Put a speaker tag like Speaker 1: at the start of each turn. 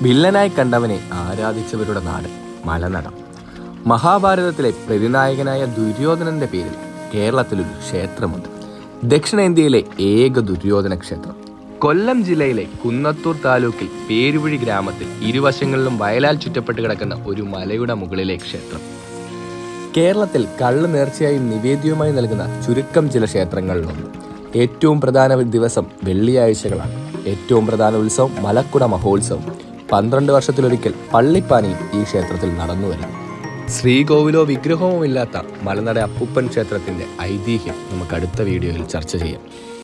Speaker 1: വില്ലനായി കണ്ടവനെ ആരാധിച്ചവരുടെ നാട് മലനട മഹാഭാരതത്തിലെ പ്രതിനായകനായ ദുര്യോധനന്റെ പേരിൽ കേരളത്തിലൊരു ക്ഷേത്രമുണ്ട് ദക്ഷിണേന്ത്യയിലെ ഏക ദുര്യോധന ക്ഷേത്രം കൊല്ലം ജില്ലയിലെ കുന്നത്തൂർ താലൂക്കിൽ പേരുവഴി ഗ്രാമത്തിൽ ഇരുവശങ്ങളിലും വയലാൽ ചുറ്റപ്പെട്ട് കിടക്കുന്ന ഒരു മലയുടെ മുകളിലെ ക്ഷേത്രം കേരളത്തിൽ കള്ള് നേർച്ചയായി നിവേദ്യവുമായി നൽകുന്ന ചുരുക്കം ചില ക്ഷേത്രങ്ങളിലൊന്ന് ഏറ്റവും പ്രധാന ദിവസം വെള്ളിയാഴ്ചകളാണ് ഏറ്റവും പ്രധാന ഉത്സവം മലക്കുട മഹോത്സവം പന്ത്രണ്ട് വർഷത്തിലൊരിക്കൽ പള്ളിപ്പാനിയും ഈ ക്ഷേത്രത്തിൽ നടന്നു വരുന്നു ശ്രീകോവിലോ വിഗ്രഹമോ ഇല്ലാത്ത മലനട അപ്പൂപ്പൻ ക്ഷേത്രത്തിന്റെ ഐതിഹ്യം നമുക്ക് അടുത്ത വീഡിയോയിൽ ചർച്ച ചെയ്യാം